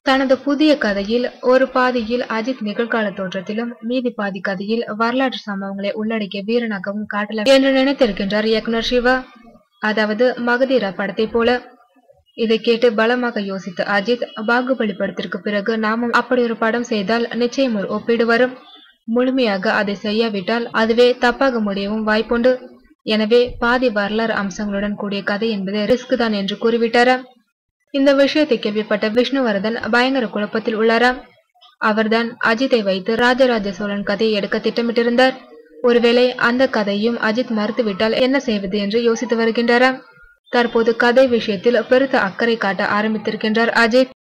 தனது புதிய கதையில் ஒரு பாதியில் அஜித் நிகழ்கால தோற்றத்திலும் மீதி பாதி கதையில் வரலாற்று சம்பவங்களை உள்ளடக்கிய வீரனாகவும் காட்டலாம் என்று நினைத்திருக்கின்றார் இயக்குனர் சிவா அதாவது மகதீரா படத்தை போல இதை கேட்டு பலமாக யோசித்த அஜித் பாகுபலி படத்திற்கு பிறகு நாமும் அப்படி ஒரு படம் செய்தால் நிச்சயம் ஒரு ஒப்பீடு வரும் முழுமையாக அதை செய்யாவிட்டால் அதுவே தப்பாக முடியவும் வாய்ப்புண்டு எனவே பாதி வரலாறு அம்சங்களுடன் கூடிய கதை என்பது ரிஸ்க் தான் என்று கூறிவிட்டாராம் இந்த விஷயத்தை கேள்விப்பட்ட விஷ்ணுவர்தன் பயங்கர குழப்பத்தில் உள்ளாராம் அவர்தான் அஜித்தை வைத்து ராஜராஜ சோழன் கதையை எடுக்க திட்டமிட்டிருந்தார் ஒருவேளை அந்த கதையும் அஜித் மறுத்துவிட்டால் என்ன செய்வது என்று யோசித்து வருகின்றாராம் தற்போது கதை விஷயத்தில் பெருத்த அக்கறை காட்ட ஆரம்பித்திருக்கின்றார் அஜித்